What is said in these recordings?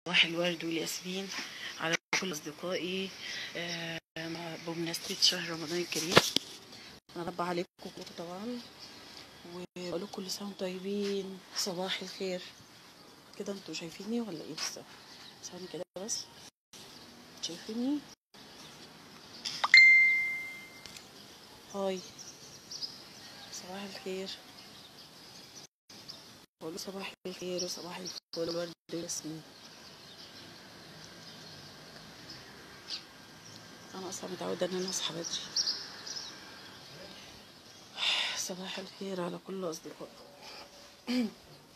صباح الورد والياسمين على كل أصدقائي آه، مع- بمناسبة شهر رمضان الكريم أنا رب عليكم كلكم طبعا وأقول لكم كل سنة وانتم طيبين صباح الخير كده انتوا شايفيني ولا ايه بس ثانية كده بس شايفيني هاي صباح الخير بقول صباح الخير وصباح الفل والورد والياسمين انا اصلا متعوده ان انا اصحى بدري صباح الخير على كل اصدقائي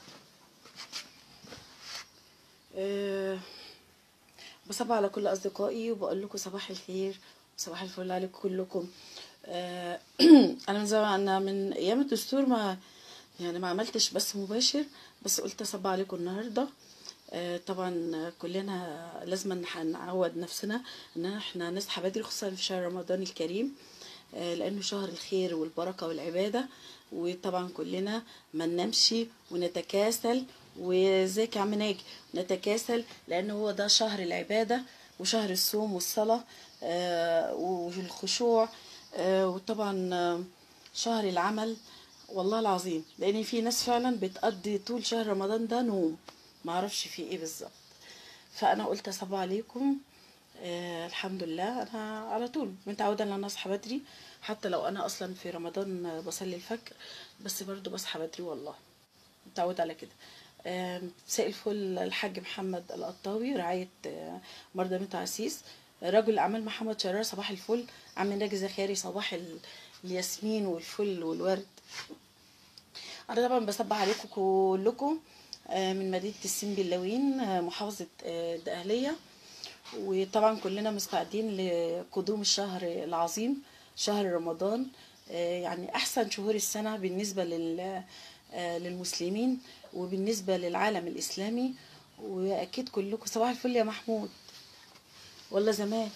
أه بصبح على كل اصدقائي وبقول لكم صباح الخير وصباح الفل عليكم كلكم أه انا من زمان انا من ايام الدستور ما يعني ما عملتش بس مباشر بس قلت اصبح عليكم النهارده آه، طبعا كلنا لازم نح- نعود نفسنا ان احنا نصحى بدري خصوصا في شهر رمضان الكريم آه، لانه شهر الخير والبركه والعباده وطبعا كلنا ما ننامش ونتكاسل وزيك يا عم ناجي نتكاسل لانه هو ده شهر العباده وشهر الصوم والصلاه آه، والخشوع آه، وطبعا آه، شهر العمل والله العظيم لان في ناس فعلا بتقضي طول شهر رمضان ده نوم ما اعرفش في ايه بالظبط فانا قلت اصبح عليكم آه الحمد لله انا على طول متعوده ان انا اصحى بدري حتى لو انا اصلا في رمضان آه، بصلي الفجر بس برضو بصحى بدري والله متعوده على كده آه، مساء الفل الحاج محمد القطاوي رعايه آه، مرضى بنت عسيس رجل الاعمال محمد شرار صباح الفل عم ناجي زخاري صباح ال- الياسمين والفل والورد انا طبعا بصبح عليكم كلكم آه، من مدينه السين بلاوين آه، محافظه آه، الدقهليه وطبعا كلنا مستعدين لقدوم الشهر العظيم شهر رمضان آه، يعني احسن شهور السنه بالنسبه لل آه، للمسلمين وبالنسبه للعالم الاسلامي واكيد كلكم صباح الفل يا محمود والله زمان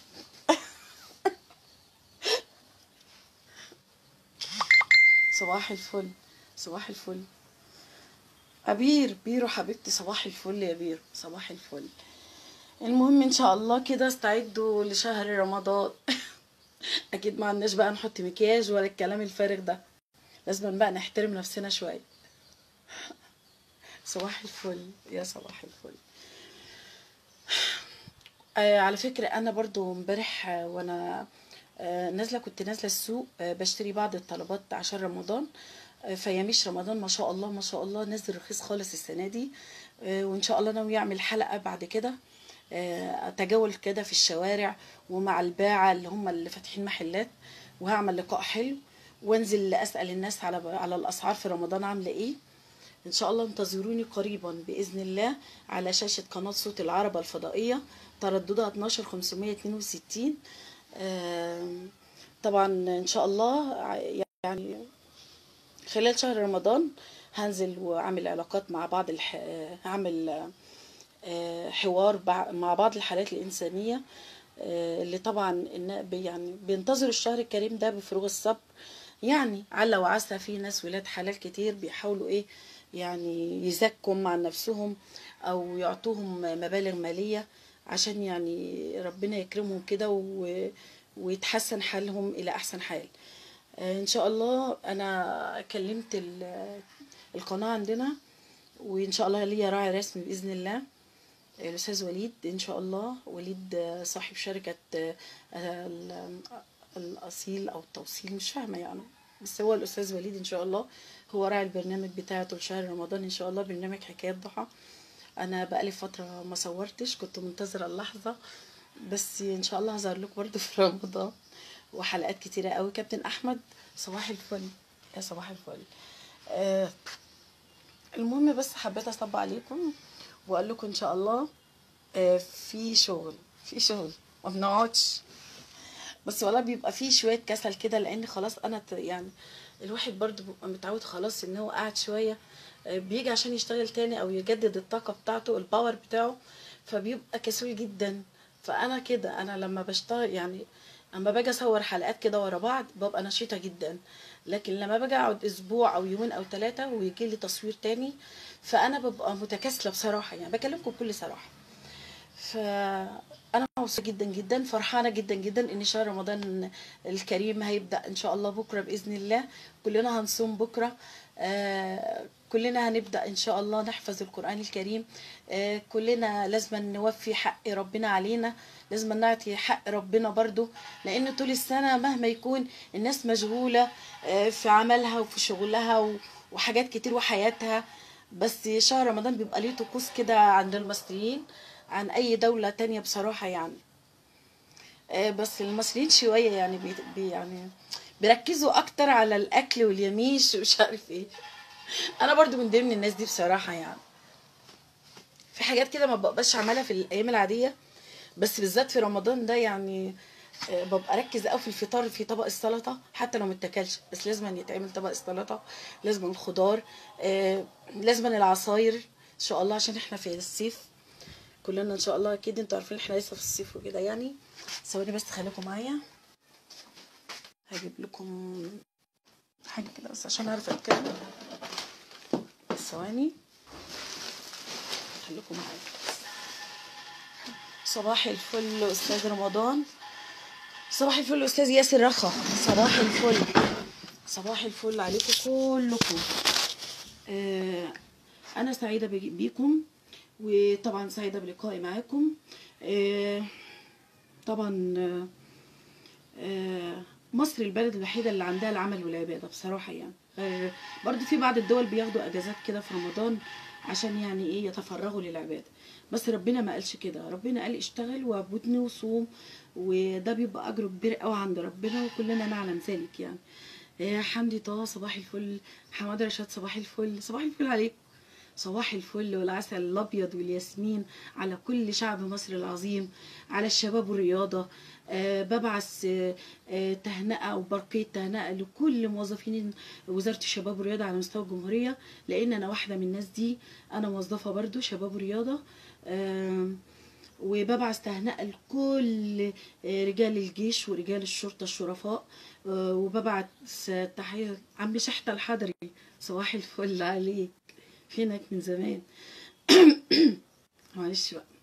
صباح الفل صباح الفل أبير بيرو حبيبتي صباح الفل يا بيرو صباح الفل المهم ان شاء الله كده استعدوا لشهر رمضان اكيد ما عندناش بقى نحط مكياج ولا الكلام الفارغ ده لازم بقى نحترم نفسنا شويه صباح الفل يا صباح الفل آه على فكرة أنا برضو امبارح آه، وأنا آه نازلة كنت نازلة السوق آه بشتري بعض الطلبات عشان رمضان آه فياميش رمضان ما شاء الله ما شاء الله نزل رخيص خالص السنة دي آه وإن شاء الله ناوي أعمل حلقة بعد كده آه أتجول كده في الشوارع ومع الباعة اللي هم اللي فاتحين محلات وهعمل لقاء حلو وانزل أسأل الناس على على الأسعار في رمضان عاملة إيه ان شاء الله انتظروني قريبا باذن الله على شاشه قناه صوت العربه الفضائيه ترددها 12562 آم، طبعا ان شاء الله ع- يعني خلال شهر رمضان هنزل واعمل علاقات مع بعض الح... هعمل آه، حوار بع- مع بعض الحالات الإنسانية آه، اللي طبعا إن- بي- يعني بينتظروا الشهر الكريم ده بفروغ الصبر يعني على وعسى في ناس ولاد حلال كتير بيحاولوا ايه يعني يزكوا مع نفسهم او يعطوهم مبالغ مالية عشان يعني ربنا يكرمهم كده و... ويتحسن حالهم الى احسن حال آه، ان شاء الله انا كلمت ال- القناة عندنا وان شاء الله ليا راعي رسمي باذن الله الاستاذ وليد ان شاء الله وليد آه، صاحب شركه آه، ال- الاصيل او التوصيل مش فاهمه يعني بس هو الاستاذ وليد ان شاء الله هو راعي البرنامج بتاعه طول شهر رمضان ان شاء الله برنامج حكايات ضحى انا بقالي فتره ما صورتش كنت منتظره اللحظه بس ان شاء الله هظهر لكم برضه في رمضان وحلقات كتيره قوي كابتن احمد صباح الفل يا صباح الفل آه المهم بس حبيت اصب عليكم واقول لكم ان شاء الله آه، في شغل في شغل ما بنقعدش بس والله بيبقى فيه شويه كسل كده لان خلاص انا ت- يعني الواحد برضو بيبقى متعود خلاص ان هو قاعد شويه آه، بيجي عشان يشتغل تاني او يجدد الطاقه بتاعته الباور بتاعه فبيبقى كسول جدا فانا كده انا لما بشتغل يعني اما باجي اصور حلقات كده ورا بعض ببقى نشيطه جدا لكن لما باجي اقعد اسبوع او يومين او ثلاثه ويجي لي تصوير تاني فانا ببقى متكاسله بصراحه يعني بكلمكم بكل صراحه فانا مبسوطه جدا جدا فرحانه جدا جدا ان شهر رمضان الكريم هيبدا ان شاء الله بكره باذن الله كلنا هنصوم بكره آه، كلنا هنبدا ان شاء الله نحفظ القران الكريم آه، كلنا لازم نوفي حق ربنا علينا لازم نعطي حق ربنا برضو لان طول السنه مهما يكون الناس مشغوله آه، في عملها وفي شغلها و- وحاجات كتير وحياتها بس شهر رمضان بيبقى ليه طقوس كده عند المصريين عن اي دولة تانية بصراحة يعني آه، بس المصريين شوية يعني بي بي- يعني بيركزوا اكتر على الاكل واليميش ومش عارف ايه انا برضو من ضمن الناس دي بصراحة يعني في حاجات كده ما بقباش اعملها في الايام العادية بس بالذات في رمضان ده يعني آه، ببقى اركز قوي في الفطار في طبق السلطه حتى لو متاكلش بس لازم أن يتعمل طبق السلطه لازم الخضار آه، لازم العصاير ان شاء الله عشان احنا في الصيف كلنا ان شاء الله اكيد انتوا عارفين احنا لسه في الصيف وكده يعني ثواني بس خليكم معايا هجيب لكم حاجه كده بس عشان اعرف اتكلم ثواني خليكم معايا صباح الفل استاذ رمضان صباح الفل استاذ ياسر رخا صباح الفل صباح الفل عليكم كلكم آه انا سعيده بي- بيكم وطبعا سعيده بلقائي معاكم آه طبعا آه آه، مصر البلد الوحيدة اللي عندها العمل والعبادة بصراحة يعني آه، برضو في بعض الدول بياخدوا أجازات كده في رمضان عشان يعني إيه يتفرغوا للعبادة بس ربنا ما قالش كده ربنا قال اشتغل واعبدني وصوم وده بيبقى أجره كبير قوي عند ربنا وكلنا نعلم ذلك يعني آه، حمدي طه صباح الفل حماد رشاد صباح الفل صباح الفل عليكم صباح الفل والعسل الابيض والياسمين على كل شعب مصر العظيم على الشباب والرياضه أه ببعث أه آه، تهنئه وبرقيه تهنئه لكل موظفين وزاره الشباب والرياضه على مستوى الجمهوريه لان انا واحده من الناس دي انا موظفه برضو شباب ورياضه أه وببعث تهنئة لكل آه، رجال الجيش ورجال الشرطة الشرفاء آه، وببعث تحية عم شحتة الحضري صباح الفل عليك فينك من زمان معلش بقى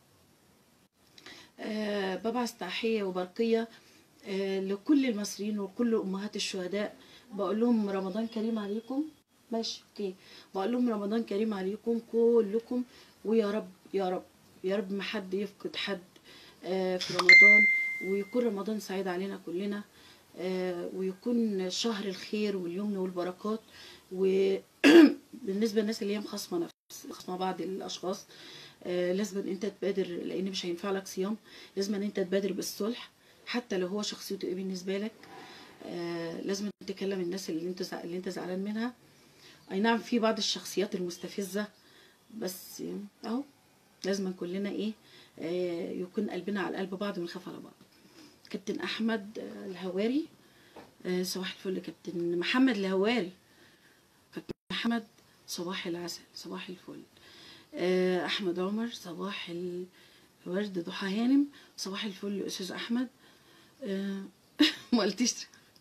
آه، ببعث تحية وبرقية آه، لكل المصريين وكل أمهات الشهداء بقول لهم رمضان كريم عليكم ماشي اوكي بقول لهم رمضان كريم عليكم كلكم ويا رب يا رب يا رب ما حد يفقد حد آه، في رمضان ويكون رمضان سعيد علينا كلنا آه، ويكون شهر الخير واليمن والبركات وبالنسبة للناس اللي هي مخاصمة نفس خاصمة بعض الأشخاص آه، لازم انت تبادر لان مش هينفع لك صيام لازم ان انت تبادر بالصلح حتى لو هو شخصيته ايه بالنسبه لك آه، لازم تكلم الناس اللي انت زع- اللي انت زعلان منها اي نعم في بعض الشخصيات المستفزه بس اهو لازم كلنا ايه آه، يكون قلبنا على قلب بعض ونخاف على بعض كابتن احمد آه، الهواري آه، صباح الفل كابتن محمد الهواري كابتن محمد صباح العسل صباح الفل آه، احمد عمر صباح الورد ضحى هانم صباح الفل استاذ احمد آه، ما قلتيش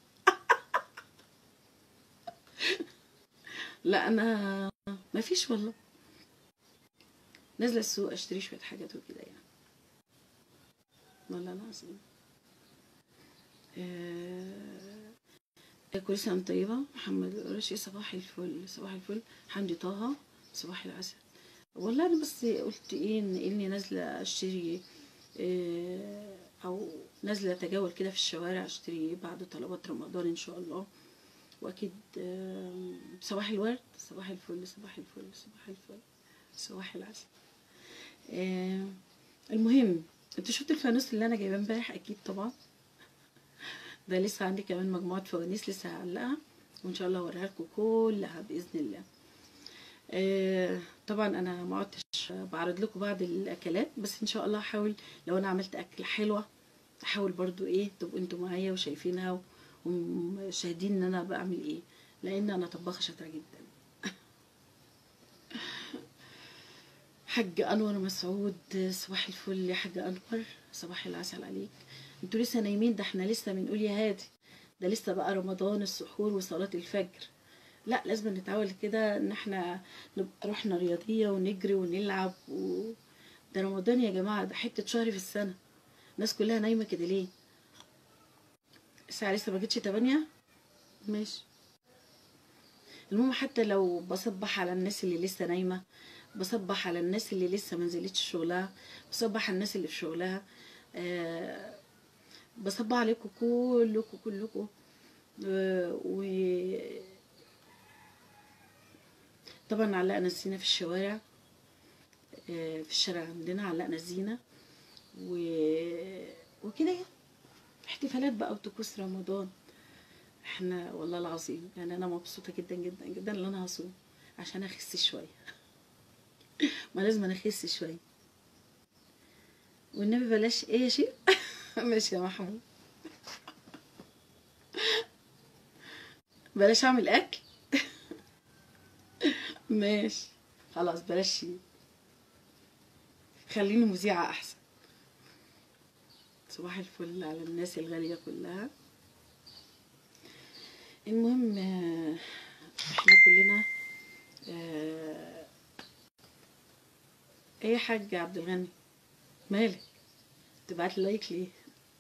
لا انا ما فيش والله نازله السوق اشتري شويه حاجات وكده يعني والله العظيم آه، كل سنه وأنت طيبه محمد القرشي صباح الفل صباح الفل حمدي طه صباح العسل والله انا بس قلت ايه ان اني نازله اشتري آه، او نازله اتجول كده في الشوارع اشتري بعض طلبات رمضان ان شاء الله واكيد آه، صباح الورد صباح الفل صباح الفل صباح الفل صباح العسل آه، المهم انتوا شفتوا الفانوس اللي انا جايباه امبارح اكيد طبعا ده لسه عندي كمان مجموعه فوانيس لسه هعلقها وان شاء الله اوريها لكم كلها باذن الله آه، طبعا انا ما عدتش بعرض لكم بعض الاكلات بس ان شاء الله هحاول لو انا عملت اكل حلوه احاول برضو ايه تبقوا انتوا معايا وشايفينها وشاهدين ان انا بعمل ايه لان انا طباخه شاطره جدا حاج انور مسعود صباح الفل يا حاج انور صباح العسل عليك انتوا لسه نايمين ده احنا لسه بنقول يا هادي ده لسه بقى رمضان السحور وصلاه الفجر لا لازم نتعود كده ان احنا نبقى روحنا رياضيه ونجري ونلعب و... ده رمضان يا جماعه ده حته شهر في السنه الناس كلها نايمه كده ليه الساعه لسه ما جتش 8 ماشي المهم حتى لو بصبح على الناس اللي لسه نايمه بصبح على الناس اللي لسه ما نزلتش شغلها بصبح على الناس اللي في شغلها آه بصبح عليكم كلكم كلكم آه و طبعا علقنا الزينة في الشوارع آه في الشارع عندنا علقنا الزينة و... وكده يعني احتفالات بقى وطقوس رمضان احنا والله العظيم يعني انا مبسوطة جدا جدا جدا ان انا هصوم عشان اخس شوية ما لازم انا اخس شوية والنبي بلاش ايه يا شيخ ماشي يا محمود بلاش اعمل اكل ماشي خلاص بلاش شيء خليني مذيعة احسن صباح الفل على الناس الغالية كلها المهم آه، احنا كلنا آه، ايه يا حاج عبد الغني مالك تبعت لي لايك ليه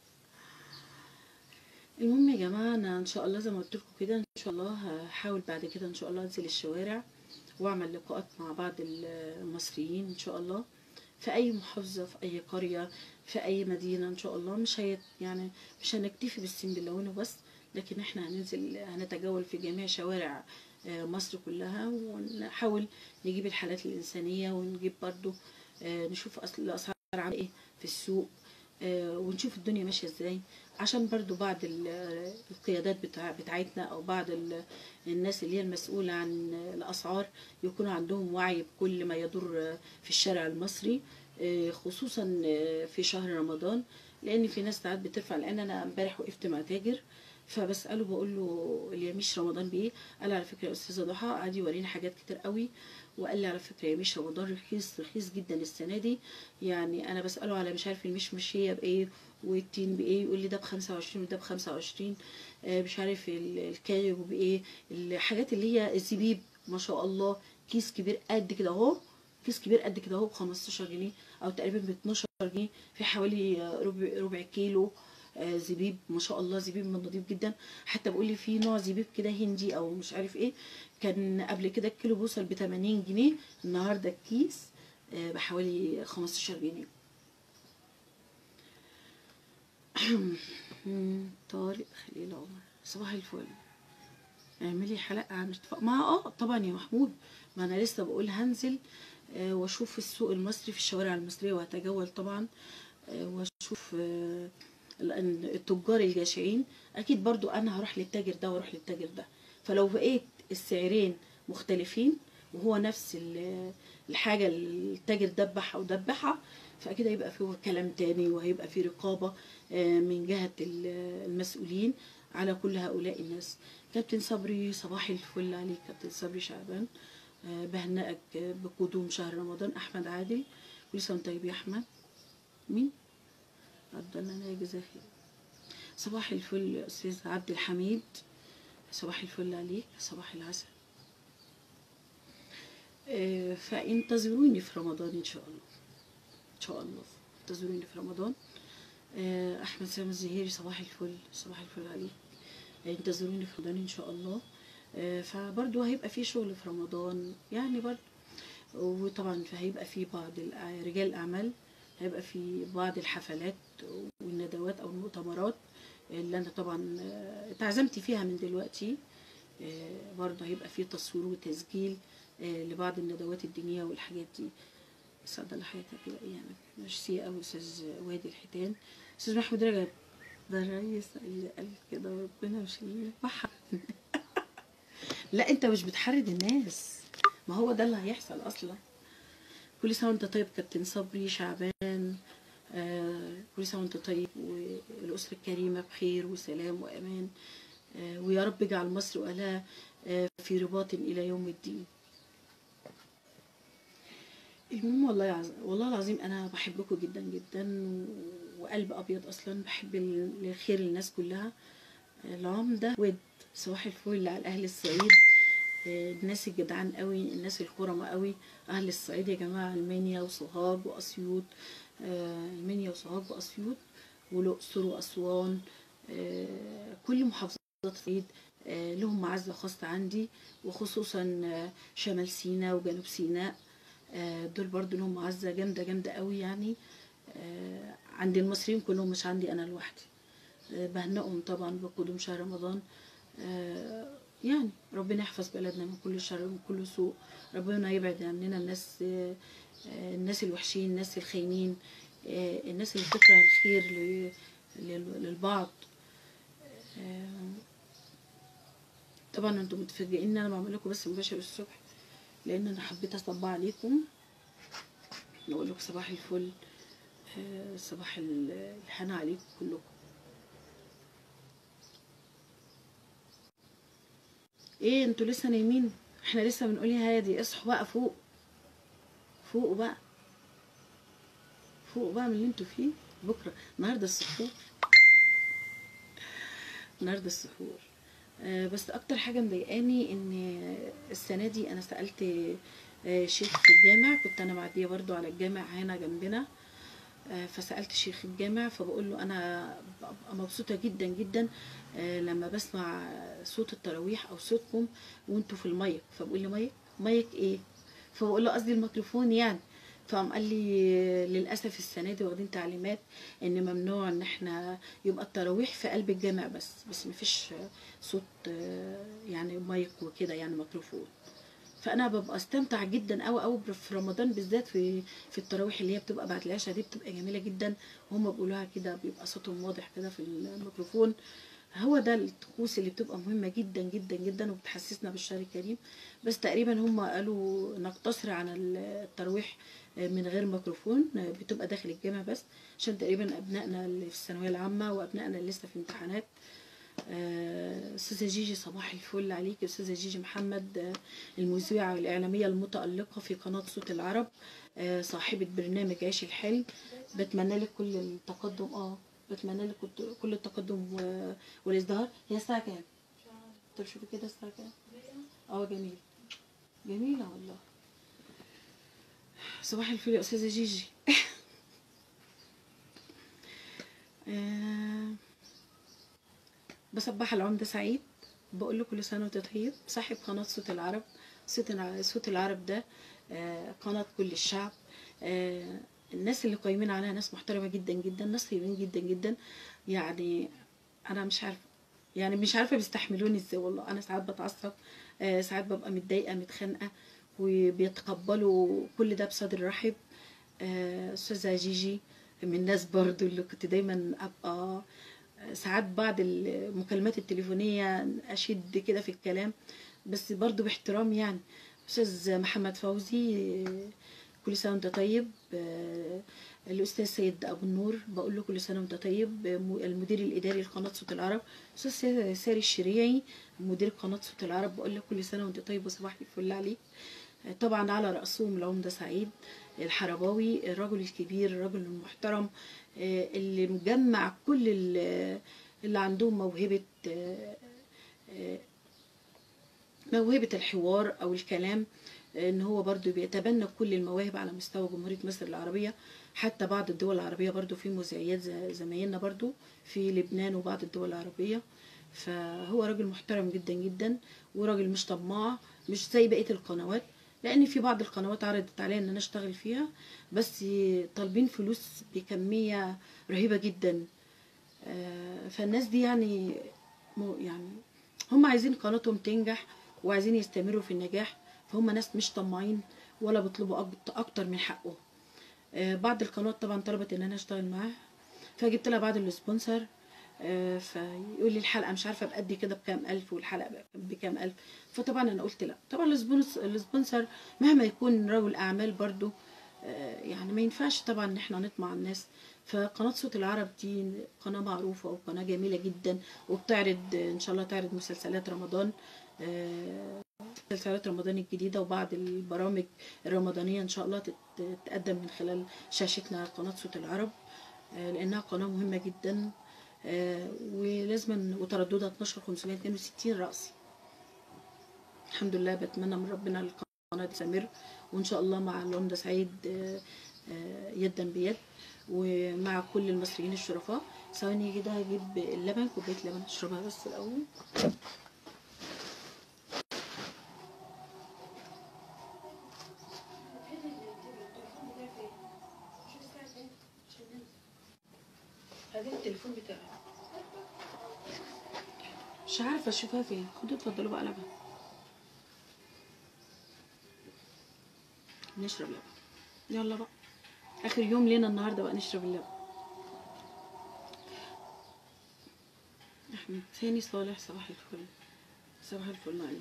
المهم يا جماعه انا ان شاء الله زي ما قلت لكم كده ان شاء الله هحاول بعد كده ان شاء الله انزل الشوارع واعمل لقاءات مع بعض المصريين ان شاء الله في اي محافظه في اي قريه في اي مدينه ان شاء الله مش هي يعني مش هنكتفي بالسين باللون وبس لكن احنا هننزل هنتجول في جميع شوارع آه، مصر كلها ونحاول نجيب الحالات الإنسانية ونجيب برضو آه، نشوف أصل الأسعار عاملة إيه في السوق آه، ونشوف الدنيا ماشية إزاي عشان برضو بعض ال- القيادات بتاع بتاعتنا أو بعض ال- الناس اللي هي المسؤولة عن الأسعار يكونوا عندهم وعي بكل ما يدور في الشارع المصري آه، خصوصا آه، في شهر رمضان لأن في ناس ساعات بترفع لأن أنا امبارح وقفت مع تاجر فبساله بقول له اليميش رمضان بايه قال لي على فكره يا استاذه ضحى قعد يوريني حاجات كتير قوي وقال لي على فكره يميش رمضان رخيص رخيص جدا السنه دي يعني انا بساله على مش عارف المش مشيه بايه والتين بايه يقول لي ده ب 25 وده ب 25 آه، مش عارف ال- الكايو بايه الحاجات اللي هي الزبيب ما شاء الله كيس كبير قد كده اهو كيس كبير قد كده اهو ب 15 جنيه او تقريبا ب 12 جنيه في حوالي آه، ربع ربع كيلو آه، زبيب ما شاء الله زبيب من نضيف جدا حتى بقول لي في نوع زبيب كده هندي او مش عارف ايه كان قبل كده الكيلو بوصل ب 80 جنيه النهارده الكيس آه، بحوالي 15 جنيه مم، طارق خليل عمر صباح الفل اعملي حلقة عن اتفاق ما اه طبعا يا محمود ما انا لسه بقول هنزل آه، واشوف السوق المصري في الشوارع المصرية وهتجول طبعا آه، واشوف آه، ال- التجار الجشعين اكيد برضو انا هروح للتاجر ده واروح للتاجر ده فلو بقيت السعرين مختلفين وهو نفس ال- الحاجة اللي التاجر دبحها ودبحها فاكيد هيبقى فيه كلام تاني وهيبقى فيه رقابة آه، من جهة ال- المسؤولين على كل هؤلاء الناس كابتن صبري صباح الفل عليك كابتن صبري شعبان آه، بهنئك بقدوم شهر رمضان احمد عادل كل سنه وأنت طيب يا احمد مين عبد الله لا يجزاه خير صباح الفل استاذ عبد الحميد صباح الفل عليك صباح العسل آه، فانتظروني في رمضان ان شاء الله ان شاء الله انتظروني في رمضان آه، احمد سامي الزهيري صباح الفل صباح الفل عليك انتظروني في رمضان ان شاء الله آه، فبرضو هيبقى في شغل في رمضان يعني برضو وطبعا هيبقى في بعض الأع- رجال الاعمال هيبقى في بعض الحفلات والندوات او المؤتمرات اللي انا طبعا آه، اتعزمت فيها من دلوقتي آه، برضه هيبقى في تصوير وتسجيل آه، لبعض الندوات الدينيه والحاجات دي سعد الله حياتك كده يعني ميرسي قوي استاذ وادي الحيتان استاذ محمود رجب ده الرئيس اللي قال كده وربنا مش اللي بحر لا انت مش بتحرض الناس ما هو ده اللي هيحصل اصلا كل سنه وانت طيب كابتن صبري شعبان آه كل سنه وانت طيب والاسره الكريمه بخير وسلام وامان آه ويا رب اجعل مصر واهلها آه في رباط الى يوم الدين المهم والله يعز... والله العظيم انا بحبكم جدا جدا وقلب ابيض اصلا بحب ال- الخير للناس كلها العمده ود صباح الفل على اهل الصعيد آه، الناس الجدعان قوي الناس الكرمة قوي اهل الصعيد يا جماعه المنيا وسوهاج واسيوط آه، المنيا وسوهاج واسيوط والاقصر واسوان آه، كل محافظات الصعيد آه، لهم معزه خاصه عندي وخصوصا آه، شمال سيناء وجنوب سيناء آه، دول برضو لهم معزه جامده جامده قوي يعني آه، عند المصريين كلهم مش عندي انا لوحدي آه، بهنئهم طبعا بقدوم شهر رمضان آه، يعني ربنا يحفظ بلدنا من كل شر ومن كل سوء ربنا يبعد عننا الناس آه، آه، الناس الوحشين الناس الخاينين آه، الناس اللي بتكره الخير ل- لل- للبعض آه، طبعا انتم متفاجئين ان انا بعمل لكم بس مباشر الصبح لان انا حبيت اصبع عليكم نقول لكم صباح الفل آه، صباح ال- الهنا عليكم كلكم ايه انتوا لسه نايمين احنا لسه بنقول يا هادي اصحوا بقى فوق فوقوا بقى فوقوا بقى من اللي انتوا فيه بكره النهارده السحور النهارده السحور آه، بس اكتر حاجه مضايقاني ان السنه دي انا سالت آه، شيخ في الجامع كنت انا معديه برضو على الجامع هنا جنبنا آه، فسالت شيخ الجامع فبقول له انا ببقى مبسوطه جدا جدا آه، لما بسمع صوت التراويح او صوتكم وانتوا في المايك فبقول لي مايك مايك ايه فبقول له قصدي الميكروفون يعني فقام قال لي للاسف السنه دي واخدين تعليمات ان ممنوع ان احنا يبقى التراويح في قلب الجامع بس بس مفيش صوت آه، يعني مايك وكده يعني ميكروفون فانا ببقى استمتع جدا قوي قوي في رمضان بالذات في في التراويح اللي هي بتبقى بعد العشاء دي بتبقى جميله جدا وهم بيقولوها كده بيبقى صوتهم واضح كده في الميكروفون هو ده الطقوس اللي بتبقى مهمه جدا جدا جدا وبتحسسنا بالشهر الكريم بس تقريبا هم قالوا نقتصر على التراويح من غير ميكروفون بتبقى داخل الجامع بس عشان تقريبا ابنائنا اللي في الثانويه العامه وابنائنا اللي لسه في امتحانات آه، استاذه جيجي صباح الفل عليك استاذه جيجي محمد آه، المذيعه والاعلاميه المتالقه في قناه صوت العرب آه، صاحبه برنامج عيش الحلم بتمنى لك كل التقدم اه بتمنى لك كت- كل التقدم و- والازدهار هي الساعه كام؟ طب شوفي كده الساعه كام؟ اه جميل جميله والله صباح الفل يا استاذه جيجي آه، بصبح العمدة سعيد بقول له كل سنة وانت طيب صاحب قناة صوت العرب صوت الع- صوت العرب ده آه، قناة كل الشعب آه، الناس اللي قايمين عليها ناس محترمة جدا جدا ناس طيبين جدا جدا يعني أنا مش عارفة يعني مش عارفة بيستحملوني ازاي والله أنا ساعات بتعصب آه، ساعات ببقى متضايقة متخانقة وبيتقبلوا كل ده بصدر رحب آه، أستاذة جيجي من الناس برضو اللي كنت دايما أبقى ساعات بعد المكالمات التليفونية أشد كده في الكلام بس برضو باحترام يعني أستاذ محمد فوزي كل سنة وأنت طيب آه، الأستاذ سيد أبو النور بقول له كل سنة وأنت طيب م- المدير الإداري لقناة صوت العرب أستاذ سا- ساري الشريعي مدير قناة صوت العرب بقول له كل سنة وأنت طيب وصباح الفل عليك آه، طبعا على رأسهم العمدة سعيد الحرباوي الرجل الكبير الرجل المحترم آه، اللي مجمع كل ال- اللي عندهم موهبة آه، آه، موهبة الحوار أو الكلام آه، إن هو برضو بيتبنى كل المواهب على مستوى جمهورية مصر العربية حتى بعض الدول العربية برضو في مذيعات ز- زمايلنا برضو في لبنان وبعض الدول العربية فهو راجل محترم جدا جدا وراجل مش طماع مش زي بقية القنوات لأن في بعض القنوات عرضت عليا إن أنا أشتغل فيها بس طالبين فلوس بكمية رهيبة جدا آه، فالناس دي يعني مو يعني هم عايزين قناتهم تنجح وعايزين يستمروا في النجاح فهم ناس مش طماعين ولا بيطلبوا أك- اكتر من حقهم آه، بعض القنوات طبعا طلبت ان انا اشتغل معاها فجبت لها بعض السبونسر آه، فيقول لي الحلقه مش عارفه بقد كده بكام الف والحلقه بكام الف فطبعا انا قلت لا طبعا السبونس- السبونسر مهما يكون رجل اعمال برضو آه، يعني ما ينفعش طبعا ان احنا نطمع الناس فقناة صوت العرب دي قناة معروفة وقناة جميلة جدا وبتعرض آه، ان شاء الله تعرض مسلسلات رمضان آه، مسلسلات رمضان الجديدة وبعض البرامج الرمضانية ان شاء الله تت- تتقدم من خلال شاشتنا قناة صوت العرب آه، لانها قناة مهمة جدا آه، ولازم وترددها 12562 رأسي الحمد لله بتمنى من ربنا القناه تستمر وان شاء الله مع العمده سعيد آه، آه، يدا بيد ومع كل المصريين الشرفاء ثواني كده هجيب اللبن كوبايه لبن اشربها بس الاول هجيب التليفون بتاعي مش عارفه اشوفها فين خدوا اتفضلوا بقى لبن نشرب لبن يلا بقى اخر يوم لينا النهارده بقى نشرب اللبن احمد ثاني صالح صباح الفل صباح الفل معلم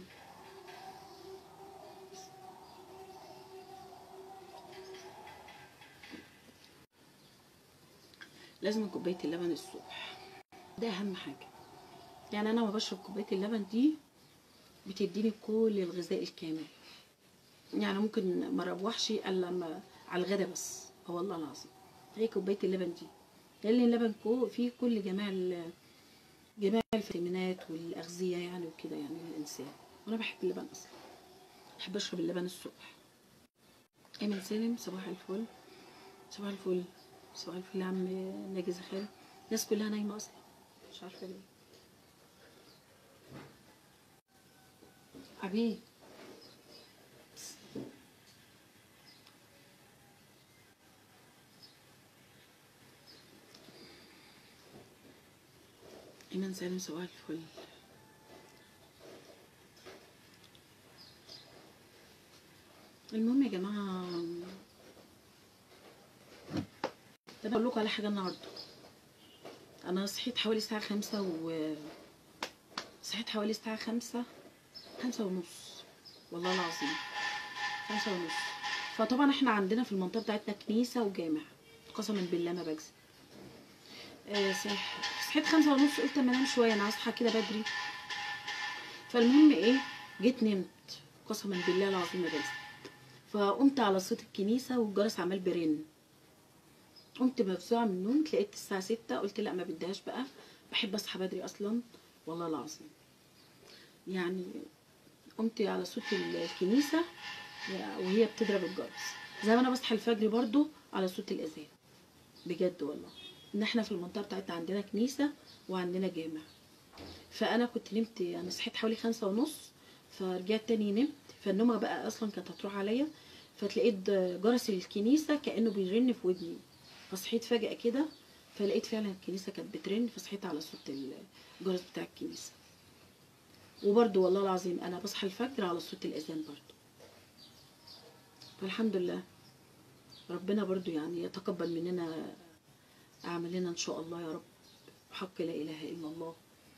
لازم كوبايه اللبن الصبح ده اهم حاجه يعني انا ما بشرب كوبايه اللبن دي بتديني كل الغذاء الكامل يعني ممكن ما اروحش الا لما على الغدا بس اه والله العظيم هي كوبايه اللبن دي لان اللبن كو فيه كل جميع ال- جميع الفيتامينات والاغذيه يعني وكده يعني للانسان وانا بحب اللبن اصلا بحب اشرب اللبن الصبح ايمن سالم صباح الفل صباح الفل صباح الفل يا عم ناجي زخاري الناس كلها نايمه اصلا مش عارفه ليه حبيبي ايمن سالم صباح الفل المهم يا جماعه طب اقول لكم على حاجه النهارده انا صحيت حوالي الساعه خمسة و صحيت حوالي الساعه خمسة خمسة ونص والله العظيم خمسة ونص فطبعا احنا عندنا في المنطقه بتاعتنا كنيسه وجامع قسما بالله ما بكذب آه، صح صحيت خمسة ونص قلت اما انام شويه انا هصحى كده بدري فالمهم ايه جيت نمت قسما بالله العظيم ما بكذب فقمت على صوت الكنيسه والجرس عمال بيرن قمت مفزوعه من النوم تلاقيت الساعه ستة قلت لا ما بديهاش بقى بحب اصحى بدري اصلا والله العظيم يعني قمت على صوت الكنيسه وهي بتضرب الجرس زي ما انا بصحى الفجر برضو على صوت الاذان بجد والله ان احنا في المنطقه بتاعتنا عندنا كنيسه وعندنا جامع فانا كنت نمت يعني صحيت حوالي خمسة ونص فرجعت تاني نمت فالنومه بقى اصلا كانت هتروح عليا فتلاقيت جرس الكنيسه كانه بيرن في ودني فصحيت فجاه كده فلقيت فعلا الكنيسه كانت بترن فصحيت على صوت الجرس بتاع الكنيسه وبرضو والله العظيم انا بصحى الفجر على صوت الاذان برضو فالحمد لله ربنا برضو يعني يتقبل مننا اعمالنا ان شاء الله يا رب بحق لا اله الا الله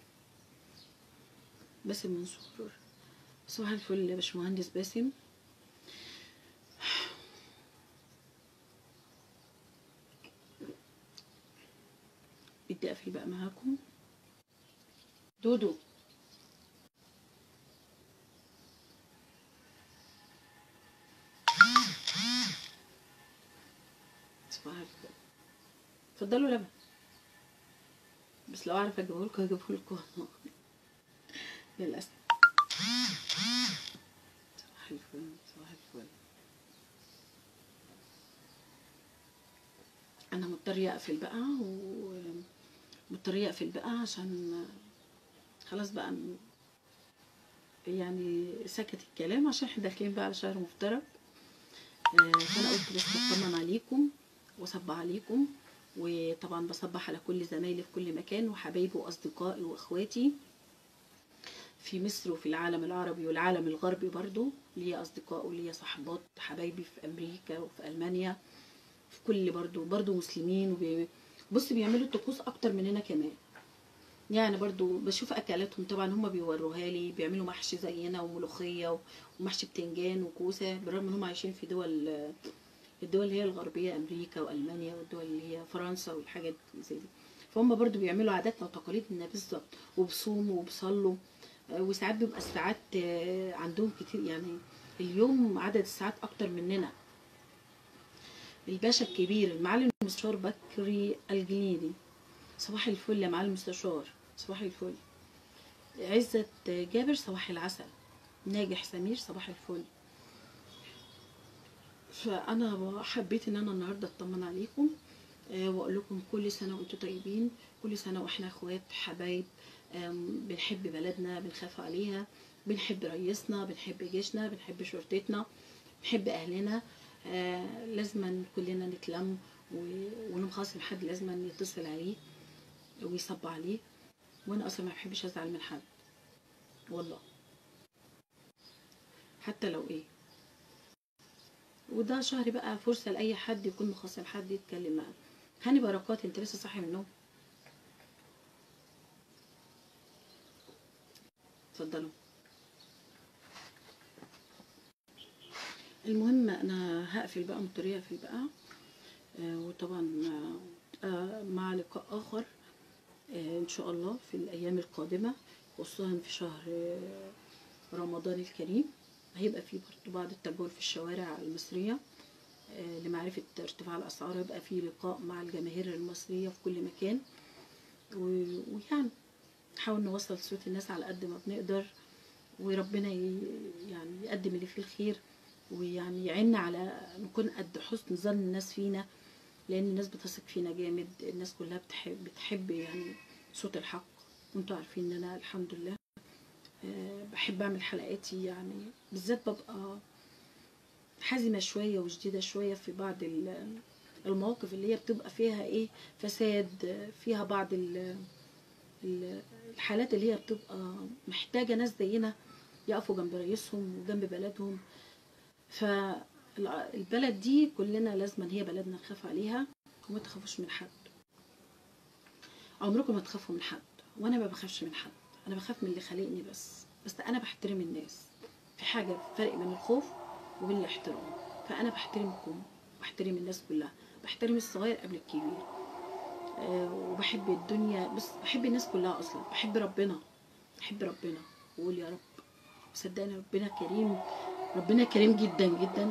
باسم منصور صباح الفل يا باشمهندس باسم بدي اقفل بقى معاكم دودو صباح الفل اتفضلوا لبن بس لو اعرف اجيبه لكم هجيبه لكم والله للاسف صباح الفل صباح الفل انا مضطرة اقفل بقى ومضطرة اقفل بقى عشان خلاص بقى م- يعني سكت الكلام عشان احنا داخلين بقى على شهر مفترج آه، فانا قلت بس اطمن عليكم واصبح عليكم وطبعا بصبح على كل زمايلي في كل مكان وحبايبي واصدقائي واخواتي في مصر وفي العالم العربي والعالم الغربي برضو ليا اصدقاء وليا صحبات حبايبي في امريكا وفي المانيا في كل برضو برضو مسلمين وبي... بص بيعملوا طقوس اكتر مننا كمان يعني برضو بشوف اكلاتهم طبعا هم بيوروها لي بيعملوا محشي زينا وملوخيه ومحشي بتنجان وكوسه بالرغم ان هم عايشين في دول الدول اللي هي الغربيه امريكا والمانيا والدول اللي هي فرنسا والحاجات زي دي فهم برضو بيعملوا عاداتنا وتقاليدنا بالظبط وبصوموا وبصلوا آه، وساعات بيبقى الساعات آه، عندهم كتير يعني اليوم عدد الساعات اكتر مننا الباشا الكبير المعالي المستشار بكري الجنيدي صباح الفل يا معالي المستشار صباح الفل عزت جابر صباح العسل ناجح سمير صباح الفل فانا حبيت ان انا النهارده اطمن عليكم آه، واقول لكم كل سنه وانتم طيبين كل سنه واحنا اخوات حبايب آم، بنحب بلدنا بنخاف عليها بنحب رئيسنا بنحب جيشنا بنحب شرطتنا بنحب اهلنا آه، لازما كلنا نتلم و- ولو خاصم حد لازما يتصل عليه ويصب عليه وانا اصلا ما بحبش ازعل من حد والله حتى لو ايه وده شهر بقى فرصة لأي حد يكون مخاصم حد يتكلم معاه هاني بركات انت لسه صاحي من النوم اتفضلوا المهم انا هقفل بقى مضطرية اقفل بقى آه، وطبعا آه، آه، مع لقاء اخر آه، ان شاء الله في الايام القادمة خصوصا في شهر آه، رمضان الكريم هيبقى فيه برضه بعض التجول في الشوارع المصرية آه، لمعرفة ارتفاع الأسعار يبقى فيه لقاء مع الجماهير المصرية في كل مكان و- ويعني نحاول نوصل صوت الناس على قد ما بنقدر وربنا ي- يعني يقدم اللي فيه الخير ويعني يعيننا على نكون قد حسن ظن الناس فينا لأن الناس بتثق فينا جامد الناس كلها بتحب بتحب يعني صوت الحق وانتوا عارفين ان انا الحمد لله آه، بحب اعمل حلقاتي يعني بالذات ببقى حازمة شوية وشديدة شوية في بعض ال- المواقف اللي هي بتبقى فيها ايه فساد فيها بعض ال- ال- الحالات اللي هي بتبقى محتاجة ناس زينا يقفوا جنب رئيسهم وجنب بلدهم فالبلد دي كلنا لازم هي بلدنا نخاف عليها وما تخافوش من حد عمركم ما تخافوا من حد وانا ما بخافش من حد انا بخاف من اللي خلقني بس بس انا بحترم الناس في حاجه فرق بين الخوف وبين الاحترام فانا بحترمكم بحترم الناس كلها بحترم الصغير قبل الكبير آه، وبحب الدنيا بس بحب الناس كلها اصلا بحب ربنا بحب ربنا وقول يا رب صدقني ربنا كريم ربنا كريم جدا جدا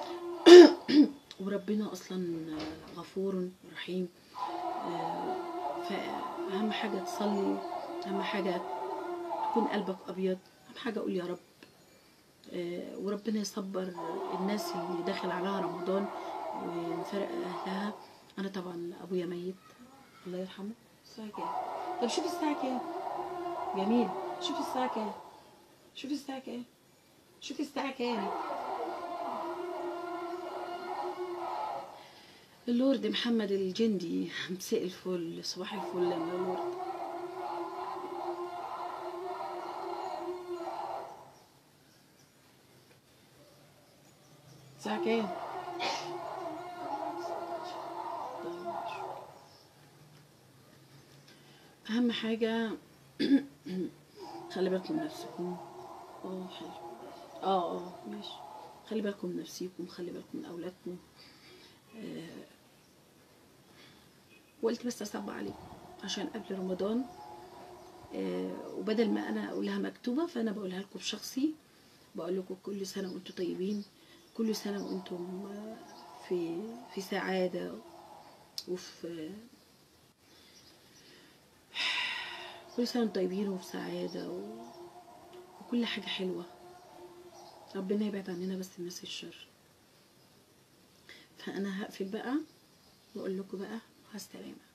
وربنا اصلا غفور رحيم آه، فاهم حاجه تصلي اهم حاجه تكون قلبك ابيض اهم حاجه اقول يا رب آه، وربنا يصبر الناس اللي داخل عليها رمضان ومفارق اهلها انا طبعا ابويا ميت الله يرحمه الساعه كام طب شوف الساعه كام جميل شوف الساعه كام شوف الساعه كام شوف الساعه كام اللورد محمد الجندي مساء الفل صباح الفل يا لورد الساعة كام؟ أهم حاجة خلي بالكم من نفسكم اه حلو اه اه ماشي خلي بالكم من نفسيكم خلي بالكم من أولادكم آه. وقلت بس أصعب عليكم عشان قبل رمضان آه. وبدل ما أنا أقولها مكتوبة فأنا بقولها لكم بشخصي بقول لكم كل سنة وأنتم طيبين كل سنة وأنتم آه، في في سعادة وفي كل سنة وأنتم طيبين وفي سعادة و... وكل حاجة حلوة ربنا يبعد عننا بس الناس الشر فأنا هقفل بقى وأقول لكم بقى مع السلامة